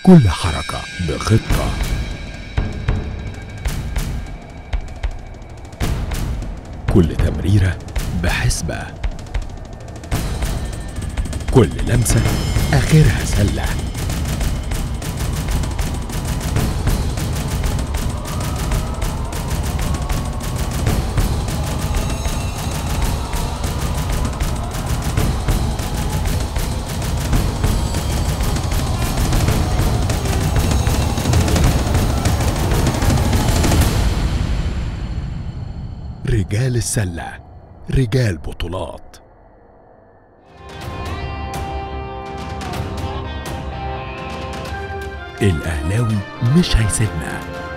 كل حركة بخطة كل تمريرة بحسبة كل لمسة آخرها سلة رجال السلة رجال بطولات الأهلاوي مش هيسيبنا